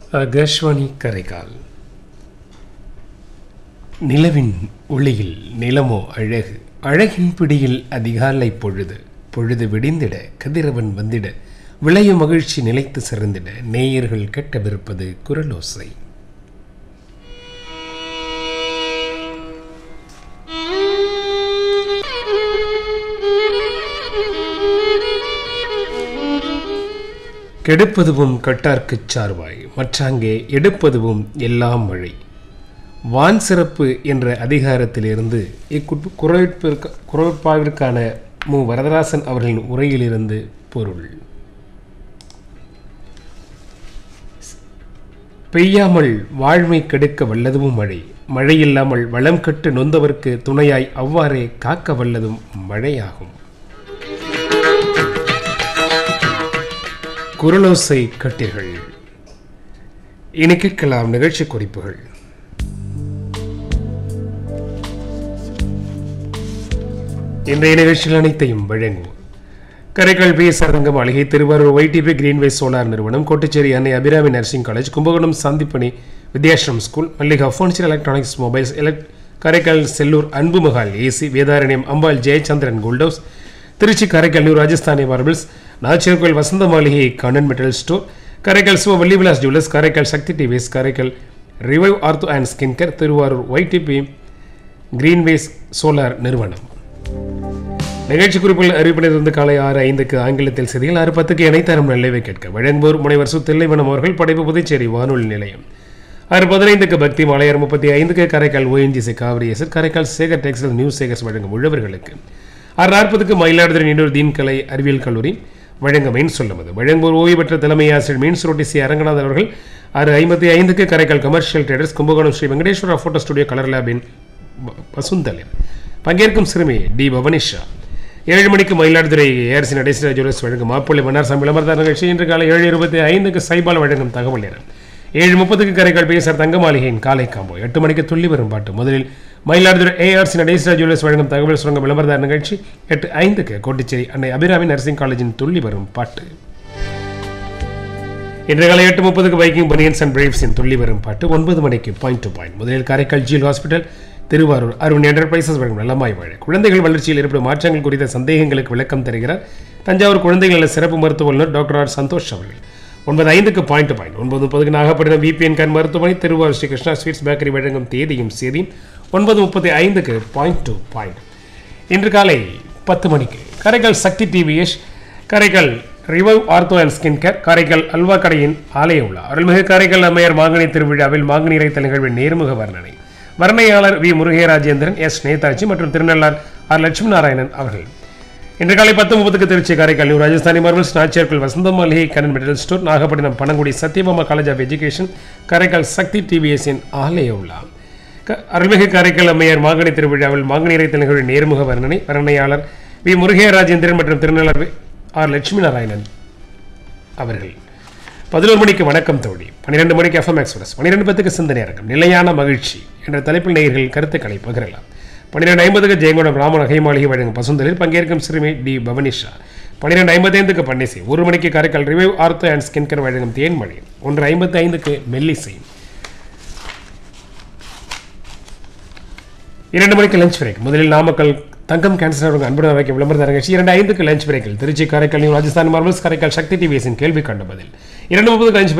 ஆகாஷ்வாணி கரைகால் நிலவின் ஒளியில் நிலமோ அழகு அழகின் பிடியில் அதிகாலை பொழுது பொழுது விடிந்திட கதிரவன் வந்திட விளையும் மகிழ்ச்சி நிலைத்து சிறந்திட நேயர்கள் கெட்டவிருப்பது குரலோசை கெடுப்பதுவும் கட்டார்க்குச் சார்வாய் மற்றாங்கே எடுப்பதுவும் எல்லாம் மழை வான் சிறப்பு என்ற அதிகாரத்திலிருந்து இக்குட் குரலிற்கு குரல்பாவிற்கான மு வரதராசன் அவர்களின் உரையிலிருந்து பொருள் பெய்யாமல் வாழ்மை கெடுக்க வல்லதும் மழை மழையில்லாமல் வளம் கட்டு நொந்தவர்க்கு துணையாய் அவ்வாறே காக்க வல்லதும் மழையாகும் குரலோசை கட்டிகள் இனி கேட்கலாம் நிகழ்ச்சி குறிப்புகள் இன்றைய நிகழ்ச்சியில் அனைத்தையும் வழங்கும் கரைக்கால் பி எஸ் அரங்கம் மாளிகை திருவாரூர் ஒய்டிபி கிரீன்வே சோலார் நிறுவனம் Kottucherry Annai Abirami nursing college Kumbakonam Sandipani Vidyashram school Mallika furniture electronics mobiles elect Karaikal Sellur Anbu Mahal AC Vedaranyam Ambal Jayachandran gold house Trichy Karaikal new Rajasthani marbles Nachiyarkoil Vasantha Maligai Kannan metal store Karaikal Siva Vallivilas jewellers Karaikal Sakthi TVS Karaikal revive ortho and skin care Thiruvarur YTB greenways solar நிறுவனம் நிகழ்ச்சி குறிப்பில் அறிவிப்பிலிருந்து காலை ஆறு ஐந்துக்கு ஆங்கிலத்தில் செய்திகள் ஆறு பத்துக்கு இணைத்தரம் நல்லவை கேட்க வழங்குவோர் முனைவர் சு தில்லைவனம் அவர்கள் படைப்பு புதுச்சேரி வானொலி நிலையம் ஆறு பதினைந்துக்கு பக்தி மாலையார் முப்பத்தி ஐந்துக்கு Karaikal ONGC Cauvery SR Karaikal Sekar textile news Sekars வழங்கும் உழவர்களுக்கு ஆறு நாற்பதுக்கு மயிலாடுதுறை நீண்டூர் தீன் கலை அறிவியல் கல்லூரி வழங்க மீன் சொல்லுவது வழங்குவோர் ஓய்வு பெற்ற தலைமை ஆசிரியர் மீன்ஸ் ரோட்டி சி அரங்கநாதன் அவர்கள் ஆறு ஐம்பத்தி ஐந்துக்கு Karaikal commercial traders Kumbakonam Sri Venkateswara photo studio colour லேபின் பசுந்தலில் பங்கேற்கும் சிறுமி டி பவனிஷா ஏழு மணிக்கு மயிலாடுதுறை ஏஆர்சி நடேசரா ஜுவல்லர்ஸ் வழங்கும் மாப்பிள்ளை மன்னார் விளம்பரதார் நிகழ்ச்சி இன்று காலை ஏழு இருபத்தி ஐந்துக்கு சைபால் வழங்கும் தகவல் நேரம் ஏழு முப்பதுக்கு கரைக்கால் பேசர் தங்க மாளிகையின் காலை காம்போ எட்டு மணிக்கு துள்ளி வரும் பாட்டு முதலில் மயிலாடுதுறை ஏஆர்சி நடேசரா ஜுவல்லர்ஸ் வழங்கும் தகவல் சுரங்க விளம்பரதார் நிகழ்ச்சி எட்டு ஐந்துக்கு கோட்டிச்சேரி அன்னை அபிராமி நர்சிங் காலேஜின் துள்ளி வரும் பாட்டு இன்று காலை எட்டு முப்பதுக்கு பைக்கிங் பனியன்ஸ் அண்ட் பிரேவ்ஸின் துள்ளி வரும் பாட்டு ஒன்பது மணிக்கு பாயிண்ட் டு பாயிண்ட் முதலில் Karaikal GL hospital Thiruvarur Arun enterprises வழங்கும் நல்லமாய் வாழ குழந்தைகள் வளர்ச்சியில் ஏற்படும் மாற்றங்கள் குறித்த சந்தேகங்களுக்கு விளக்கம் தருகிறார் தஞ்சாவூர் குழந்தைகள் நல சிறப்பு மருத்துவ வல்லுநர் டாக்டர் ஆர் சந்தோஷ் அவர்கள் ஒன்பது ஐந்துக்கு பாயிண்ட் பாயிண்ட் ஒன்பது முப்பதுக்கு நாகப்பட்டினம் விபிஎன் கண் மருத்துவமனை திருவாரூர் ஸ்ரீ கிருஷ்ணா ஸ்வீட்ஸ் பேக்கரி வழங்கும் தேதியும் செய்தியும் ஒன்பது முப்பத்தி ஐந்துக்கு பாயிண்ட் டு பாயிண்ட் இன்று காலை பத்து மணிக்கு Karaikal Sakthi TVS Karaikal revive ortho and skin care Karaikal அல்வா கடையின் ஆலய உலா அருள்மிகு காரைக்கால் அம்மையார் மாங்கனி திருவிழாவில் மாங்கனி இறைத்தல் நிகழ்வின் நேர்முக வர்ணனை வர்ணையாளர் வி முருகேராஜேந்திரன் எஸ் நேதாஜி மற்றும் திருநள்ளார் ஆர் லட்சுமி நாராயணன் அவர்கள் இன்று காலை பத்து முப்பதுக்கு Trichy Karaikal new Rajasthani marbles Nachiyarkoil Vasantha Maligai Kannan metal store Nagapattinam Panangudi Sathyabama college of education Karaikal Sakthi டிவிஎஸின் ஆலய உலா க- அருள்மிகு காரைக்கால் அம்மையார் மாங்கனி திருவிழாவில் மாங்கனி இறைத்தல் நிகழ்வின் நேர்முக வர்ணனை வர்ணையாளர் வி முருகேராஜேந்திரன் மற்றும் திருநள்ளார் வி- ஆர் லட்சுமி நாராயணன் அவர்கள் பதினோரு மணிக்கு வணக்கம் தோழி பன்னிரெண்டு மணிக்கு எஃப்எம் எக்ஸ்பிரஸ் பன்னிரெண்டு பத்துக்கு சிந்தனை அரங்கம் நிலையான மகிழ்ச்சி என்ற தலைப்பில் நேயர்கள் கருத்துக்களை பகிரலாம் பன்னிரெண்டு ஐம்பதுக்கு ஜெயங்கொண்டம் ராம நகை மாளிகை வழங்கும் பசுந்தலில் பங்கேற்கும் சிறுமி டி பவனிஷா பன்னிரெண்டு ஐம்பத்தைந்துக்கு பன்னிசை ஒரு மணிக்கு Karaikal revive ortho and skin care வழங்கும் தேன்மழை ஒன்று ஐம்பத்தி ஐந்துக்கு மெல்லிசை இரண்டு மணிக்கு லஞ்ச் பிரேக் முதலில் நாமக்கல் தங்கம் கேன்சர் அவங்க அன்புடன் வைக்கும் விளம்பர நிகழ்ச்சி இரண்டு ஐந்துக்கு லஞ்ச் பிரேக்கில் திருச்சி காரைக்கால் நியூ ராஜஸ்தான் மார்பிள்ஸ் காரைக்கால் சக்தி டிவிஎஸின் கேள்வி கண்ட பதில் இரண்டு முப்பதுக்கு லஞ்ச்